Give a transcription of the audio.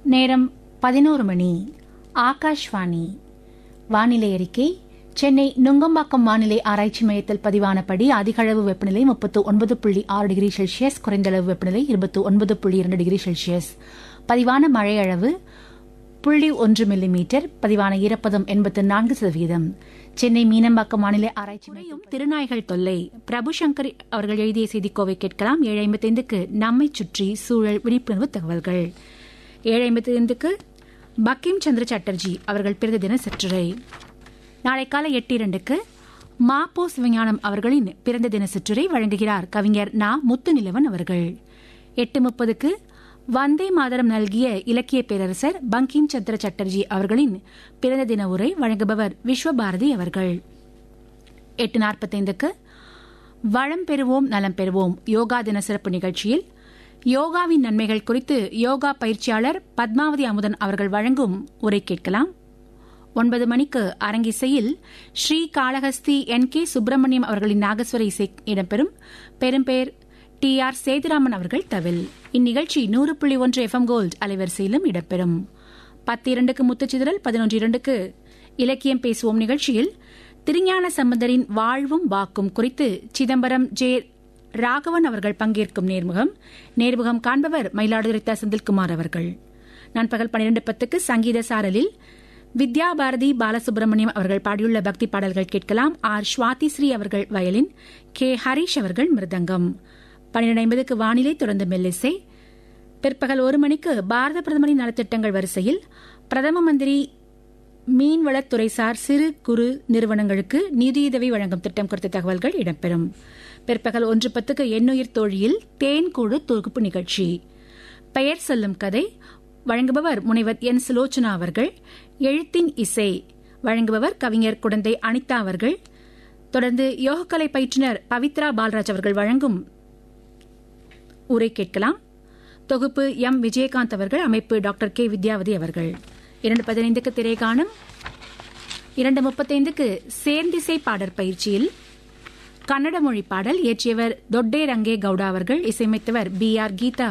நேரம் பதினோரு மணி ஆகாஷ்வாணி வானிலை அறிக்கை சென்னை நுங்கம்பாக்கம் வானிலை ஆராய்ச்சி மையத்தில் பதிவானபடி அதிகளவு வெப்பநிலை முப்பத்து ஒன்பது புள்ளி ஆறு டிகிரி செல்சியஸ் குறைந்தளவு வெப்பநிலை இருபத்தி ஒன்பது புள்ளி இரண்டு டிகிரி செல்சியஸ் பதிவான மழை அளவு புள்ளி ஒன்று மில்லிமீட்டர் பதிவான ஈரப்பதம் எண்பத்து நான்கு சதவீதம் சென்னை மீனம்பாக்கம் வானிலை ஆராய்ச்சி மையம் திருநாய்கள் தொல்லை பிரபு சங்கர் அவர்கள் எழுதிய செய்திக்கோவை கேட்கலாம் ஏழு ஐம்பத்தைந்துக்கு நம்மை சுற்றி சூழல் விழிப்புணர்வு தகவல்கள் ஏழு ஐம்பத்தைந்துக்கு பக்கிம் சந்திர சாட்டர்ஜி அவர்கள் பிறந்த தின சிற்றுரை நாளை காலை எட்டு இரண்டுக்கு மாப்போ சிவஞானம் அவர்களின் பிறந்த தின சிற்றுரை வழங்குகிறார் கவிஞர் நா முத்துநிலவன் அவர்கள் எட்டு முப்பதுக்கு வந்தே மாதரம் நல்கிய இலக்கிய பேரரசர் பங்கிம் சந்திர சட்டர்ஜி அவர்களின் பிறந்த தின உரை வழங்குபவர் விஸ்வபாரதி அவர்கள் எட்டு நாற்பத்தைந்துக்கு வளம் பெறுவோம் நலம் பெறுவோம் யோகா தின சிறப்பு நிகழ்ச்சியில் யோகாவின் நன்மைகள் குறித்து யோகா பயிற்சியாளர் பத்மாவதி அமுதன் அவர்கள் வழங்கும் உரை கேட்கலாம் ஒன்பது மணிக்கு அரங்கிசையில் ஸ்ரீ காளஹஸ்தி என் கே சுப்பிரமணியம் அவர்களின் நாகஸ்வர இசை இடம்பெறும் பெரும்பேர் டி ஆர் சேதுராமன் அவர்கள் தவில் இந்நிகழ்ச்சி நூறு புள்ளி ஒன்று எஃப்எம் கோல்ட் அலைவரிசையிலும் இடம்பெறும் பத்து இரண்டுக்கு முத்துச்சிதறல் பதினொன்று இரண்டுக்கு இலக்கியம் பேசுவோம் நிகழ்ச்சியில் திருஞான சம்பந்தரின் வாழ்வும் வாக்கும் குறித்து சிதம்பரம் ஜே ராகவன் அவர்கள் பங்கேற்கும் நேர்முகம் நேர்முகம் காண்பவர் மயிலாடுதுறை த. செந்தில்குமார் அவர்கள் நண்பகல் பன்னிரண்டு பத்துக்கு சங்கீத சாரலில் வித்யா பாரதி பாலசுப்ரமணியம் அவர்கள் பாடியுள்ள பக்தி பாடல்கள் கேட்கலாம் ஆர் ஸ்வாதி ஸ்ரீ அவர்கள் வயலின் கே ஹரீஷ் அவர்கள் மிருதங்கம் பன்னிரண்டு ஐம்பதுக்கு வானிலை தொடர்ந்து மெல்லிசை பிற்பகல் ஒரு மணிக்கு பாரத பிரதமரின் நலத்திட்டங்கள் வரிசையில் பிரதம மந்திரி மீன்வளத்துறைசார் சிறு குறு நிறுவனங்களுக்கு நிதியுதவி வழங்கும் திட்டம் குறித்த தகவல்கள் இடம்பெறும் பிற்பகல் ஒன்று பத்துக்கு எண்ணுயிர் தோழியில் தேன்கூடு தொகுப்பு நிகழ்ச்சி பெயர் சொல்லும் கதை வழங்குபவர் முனைவர் என் சுலோச்சனா அவர்கள் எழுத்தின் இசை வழங்குபவர் கவிஞர் குடந்தை அனிதா அவர்கள் தொடர்ந்து யோகக்கலை பயிற்றுனர் பவித்ரா பால்ராஜ் அவர்கள் வழங்கும் உரை கேட்கலாம் தொகுப்பு எம் விஜயகாந்த் அவர்கள் அமைப்பு டாக்டர் கே வித்யாவதி அவர்கள் இரண்டு பதினைந்துக்கு திரைகாணும் இரண்டு முப்பத்தைந்துக்கு சேர்ந்திசை பாடற் பயிற்சியில் கன்னட மொழி பாடல் இயற்றியவர் தொட்டே ரங்கே கவுடா அவர்கள் இசையமைத்தவர் பி ஆர் கீதா